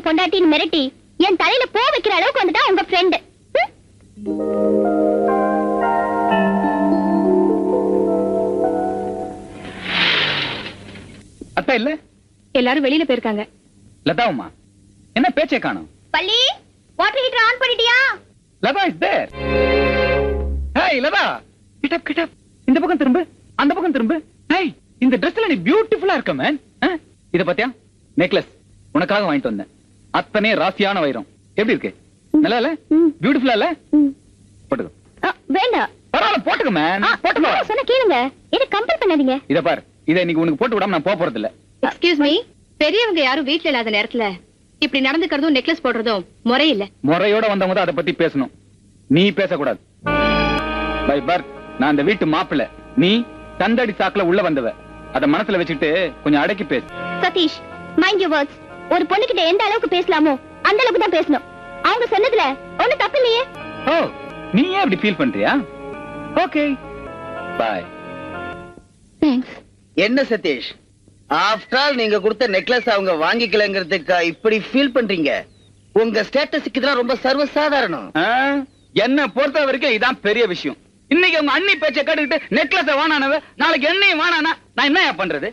என் பொண்டாட்டின்னு மிரட்டி என் தலையில போ வைக்கிற அளவுக்கு வந்துட்டா உங்க ஃப்ரெண்டு அத்தா இல்ல எல்லாரும் வெளியில போயிருக்காங்க லதாவுமா என்ன பேச்சை காணும் பள்ளி வாட்டர் ஹீட்டர் ஆன் பண்ணிட்டியா Latha is there hey Latha get up get up இந்த பக்கம் திரும்பு அந்த பக்கம் திரும்பு ஹேய் இந்த Dressல நீ பியூட்டிஃபுல்லா இருக்க மேன் இத பாத்தியா நெக்லஸ் உனக்காக வாங்கிட்டு வந்தேன் அத்தனை ராசியான வைரம் எப்படி இருக்கு நல்லா இல்ல ம். பியூட்டிஃபுல்லா இல்ல போட்டுக்கோ ஆ, வேண்டாம் பரவாயில்ல போட்டுக்கோ மேன் ஆ, போட்டுக்கோ நான் சொன்ன கேளுங்க என்ன கம்பல் பண்ணாதீங்க இத பார் இத இன்னைக்கு உனக்கு போட்டு விடாம நான் போக போறது இல்ல எக்ஸ்கியூஸ் மீ பெரியவங்க யாரும் வீட்ல இல்லாத நேரத்துல இப்படி நடந்துக்கிறதும் நெக்லஸ் போடுறதும் முறையில்ல முறையோட வந்தவங்க தான் அதை பத்தி பேசணும் நீ பேசக்கூடாது பை பர்த் நான் அந்த வீட்டு மாப்பிள்ளை நீ தந்தடி சாக்குல உள்ள வந்தவ அத மனசுல வச்சுக்கிட்டு கொஞ்சம் அடக்கி பேசு சதீஷ் மைண்ட் யூ வேர்ட்ஸ் ஒரு பொண்ணுகிட்ட எந்த அளவுக்கு பேசலாமோ அந்த அளவுக்கு தான் பேசணும் அவங்க சொன்னதுல ஒண்ணு தப்பு இல்லையே ஓ நீ ஏன் அப்படி ஃபீல் பண்றியா ஓகே பாய் தேங்க்ஸ் என்ன சதீஷ் ஆஃப்டர் ஆல் நீங்க கொடுத்த நெக்லஸ் அவங்க வாங்கிக்கலங்கிறதுக்கு இப்படி ஃபீல் பண்றீங்க உங்க ஸ்டேட்டஸுக்கு இதெல்லாம் ரொம்ப சர்வசாதாரணம் என்ன பொறுத்த வரைக்கும் இதான் பெரிய விஷயம் இன்னைக்கு உங்க அண்ணி பேச்ச கேட்டுக்கிட்டு நெக்லஸ் வானானவ நாளைக்கு என்னையும் வானானா நான் என்ன பண்றது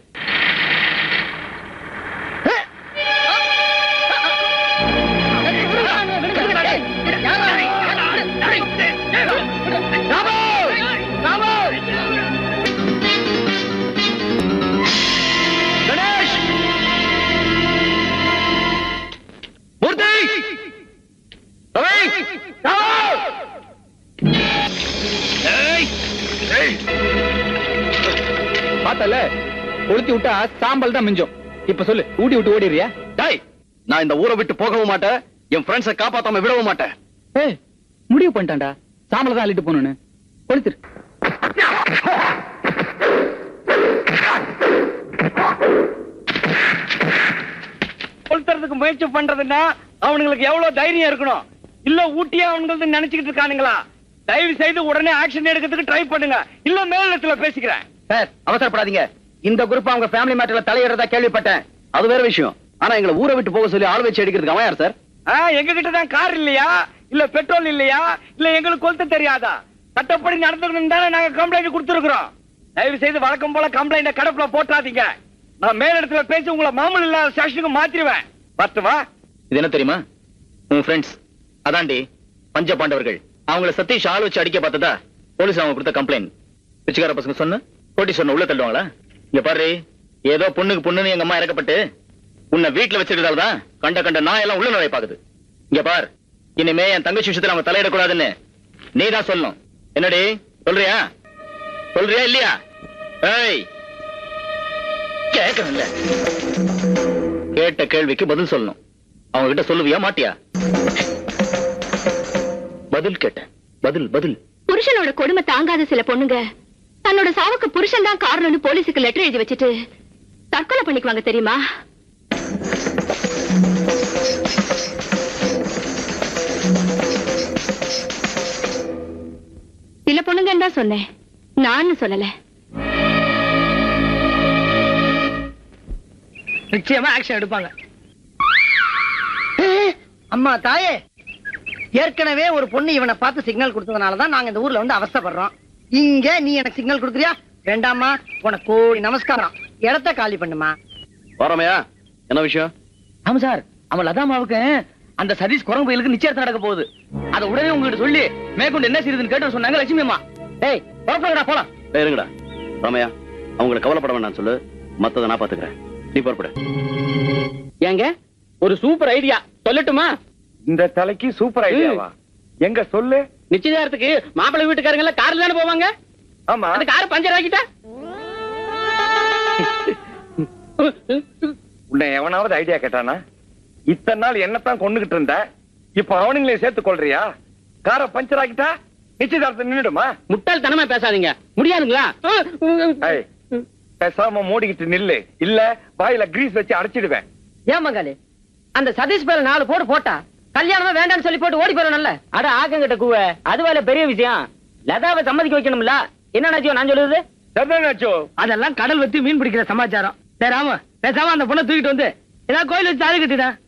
கணேஷ் மூர்த்தி ரவி ராமு! ஏய்! ஏய்! பார்த்தல கொளுத்தி விட்டா சாம்பல் தான் மிஞ்சம் இப்ப சொல்லு ஊட்டி விட்டு ஓடிறியா டேய் நான் இந்த ஊரை விட்டு போகவும் மாட்டேன் என் ஃப்ரெண்ட்ஸை காப்பாத்தாம விடவும் மாட்டேன் ஏய் முடிவு பண்ணிட்டான்டா சாம்பல தான் அள்ளிட்டு போகணும்னு கொளுத்துரு கொளுத்துறதுக்கு முயற்சி பண்றதுன்னா அவனுங்களுக்கு எவ்வளவு தைரியம் இருக்கணும் இல்ல ஊட்டியா அவனுங்களுக்கு நினைச்சுக்கிட்டு இருக்கானுங்களா தயவு செய்து உடனே ஆக்ஷன் எடுக்கிறதுக்கு ட்ரை பண்ணுங்க இல்ல மேலிடத்துல பேசிக்கிறேன் சார் அவசரப்படாதீங்க இந்த குரூப் அவங்க ஃபேமிலி மேட்டர்ல தலையிடுறதா கேள்விப்பட்டேன் அது வேற விஷயம் ஆனா எங்களை ஊரை விட்டு போக சொல்லி ஆள் வச்சு அடிக்கிறதுக்கு அவன் யார் சார் ஆ, எங்க கிட்ட தான் கார் இல்லையா இல்ல பெட்ரோல் இல்லையா இல்ல எங்களுக்கு கொளுத்த தெரியாதா சட்டப்படி நடந்துக்கணும் தானே நாங்க கம்ப்ளைண்ட் கொடுத்துருக்கோம் தயவு செய்து வழக்கம் போல கம்ப்ளைண்ட கடப்புல போட்டாதீங்க நான் மேலிடத்துல பேசி உங்களை மாமூல் இல்லாத ஸ்டேஷனுக்கு மாத்திருவேன் பத்து வா இது என்ன தெரியுமா உன் ஃப்ரெண்ட்ஸ் அதாண்டி பஞ்ச பாண்டவர்கள் அவங்கள சதீஷ் ஆள் வச்சு அடிக்க பார்த்ததா போலீஸ் அவங்க கொடுத்த கம்ப்ளைண்ட் பிச்சைக்கார பசங்க சொன்ன போட்டி சொன்ன உள்ள தள்ளுவாங்களா இங்க பாரு ஏதோ பொண்ணுக்கு பொண்ணுன்னு எங்க அம்மா இறக்கப்பட்டு உன்னை வீட்டுல வச்சிருக்கதால தான் கண்ட கண்ட நான் எல்லாம் உள்ள நுழைய பாக்குது இங்க பார் இனிமே என் தங்கச்சி விஷயத்துல அவங்க தலையிடக்கூடாதுன்னு நீ தான் சொல்லணும் என்னடி சொல்றியா சொல்றியா இல்லையா ஏய் கேட்கணும்ல கேட்ட கேள்விக்கு பதில் சொல்லணும் அவங்க கிட்ட சொல்லுவியா மாட்டியா பதில் கேட்டேன் பதில் பதில் புருஷனோட கொடுமை தாங்காத சில பொண்ணுங்க தன்னோட சாவுக்கு புருஷன் தான் காரணம்னு போலீஸுக்கு லெட்டர் எழுதி வச்சுட்டு தற்கொலை பண்ணிக்குவாங்க தெரியுமா சில பொண்ணுங்கன்னு தான் சொன்னேன் நான் சொல்லல நிச்சயமா ஆக்ஷன் எடுப்பாங்க அம்மா தாயே ஏற்கனவே ஒரு பொண்ணு இவனை பார்த்து சிக்னல் கொடுத்ததுனால தான் நாங்க இந்த ஊர்ல வந்து அவஸ்தைப்படுறோம் இங்க நீ எனக்கு சிக்னல் கொடுக்குறியா வேண்டாம்மா உனக்கு கோடி நமஸ்காரம் இடத்த காலி பண்ணுமா வரோமையா என்ன விஷயம் ஆமா சார் அவன் லதாமாவுக்கு அந்த சதீஷ் குரங்கு பயிலுக்கு நிச்சயத்தை நடக்க போகுது அத உடனே உங்ககிட்ட சொல்லி மேற்கொண்டு என்ன செய்யுதுன்னு கேட்டு சொன்னாங்க லட்சுமி அம்மா டேய் புறப்படுங்கடா போலாம் டேய், இருங்கடா ராமையா அவங்களை கவலைப்பட வேண்டாம் சொல்லு மத்தத நான் பாத்துக்கிறேன் நீ புறப்படு ஏங்க ஒரு சூப்பர் ஐடியா சொல்லட்டுமா இந்த தலைக்கு சூப்பர் ஐடியாவா எங்க சொல்லு நிச்சயதார்த்தத்துக்கு மாப்பிள்ளை வீட்டுக்காரங்க எல்லாம் கார்ல தானே போவாங்க ஆமா அந்த கார் பஞ்சர் ஆக்கிட்டா உன்னை எவனாவது ஐடியா கேட்டானா இத்தனை நாள் என்னத்தான் கொண்டுகிட்டு இருந்த இப்ப அவனுங்களே சேர்த்து கொள்றியா காரை பஞ்சர் ஆக்கிட்டா நிச்சயதார்த்தம் நின்னுடுமா முட்டாள்தனமா பேசாதீங்க முடியாதுங்களா ஏய், பேசாம மூடிக்கிட்டு நில்லு இல்ல வாயில கிரீஸ் வச்சு அடைச்சிடுவேன் ஏன் மங்காளி அந்த சதீஷ் பேர நாலு போடு போட்டா கல்யாணமா வேண்டாம்னு சொல்லி போட்டு ஓடி போறோம்ல அட ஆக்கங்கிட்ட கூவ அது வேலை பெரிய விஷயம் லதாவை சம்மதிக்க வைக்கணும்ல என்ன நாச்சியோ நான் சொல்லுறது சரிதானாச்சோ அதெல்லாம் கடல் வச்சு மீன் பிடிக்கிற சமாச்சாரம் சரி ஆமா பேசாம அந்த பொண்ணை தூக்கிட்டு வந்து ஏதாவது கோயில் வச்சு தாலி கட்டிதான்